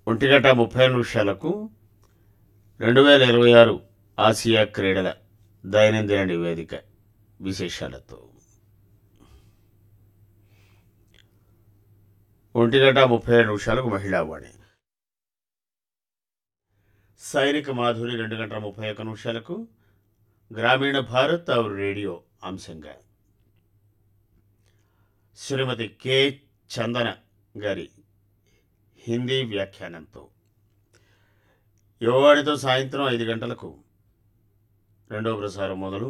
ఒంటిగంట ముప్పై నిమిషాలకు రెండు వేల ఇరవై ఆరు ఆసియా క్రీడల దైనందిన నివేదిక విశేషాలతో ఒంటి గంట ముప్పై ఏడు నిమిషాలకు మహిళావాణి సైనిక మాధురి రెండు గంటల ముప్పై ఒక్క నిమిషాలకు గ్రామీణ భారత్ అవర్ రేడియో అంశంగా శ్రీమతి కె చందన గారి హిందీ వ్యాఖ్యానంతో యువవాడితో సాయంత్రం ఐదు గంటలకు రెండవ ప్రసారం మొదలు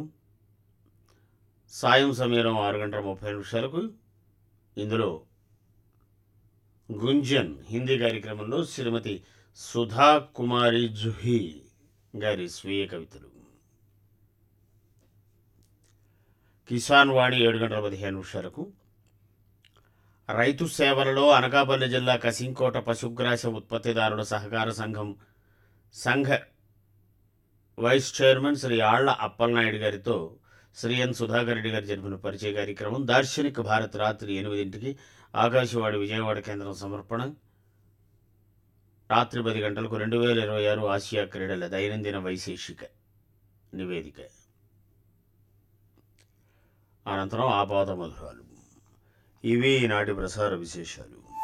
సాయం సమయం ఆరు గంటల ముప్పై నిమిషాలకు ఇందులో గుంజన్ హిందీ కార్యక్రమంలో శ్రీమతి సుధా కుమారి జుహీ గారి స్వీయ కవితలు కిసాన్ వాణి ఏడు గంటల పదిహేను నిమిషాలకు రైతు సేవలలో అనకాపల్లి జిల్లా కసింకోట పశుగ్రాస ఉత్పత్తిదారుల సహకార సంఘం సంఘ వైస్ చైర్మన్ శ్రీ ఆళ్ల అప్పలనాయుడు గారితో శ్రీ ఎన్ సుధాకర్ రెడ్డి గారు జరిపిన పరిచయ కార్యక్రమం దార్శనిక భారత్ రాత్రి ఎనిమిదింటికి ఆకాశవాణి విజయవాడ కేంద్రం సమర్పణ రాత్రి పది గంటలకు రెండు వేల ఇరవై ఆరు ఆసియా క్రీడల దైనందిన వైశేషిక నివేదిక అనంతరం ఆపాద మధురాలు ఇవి ఈనాటి ప్రసార విశేషాలు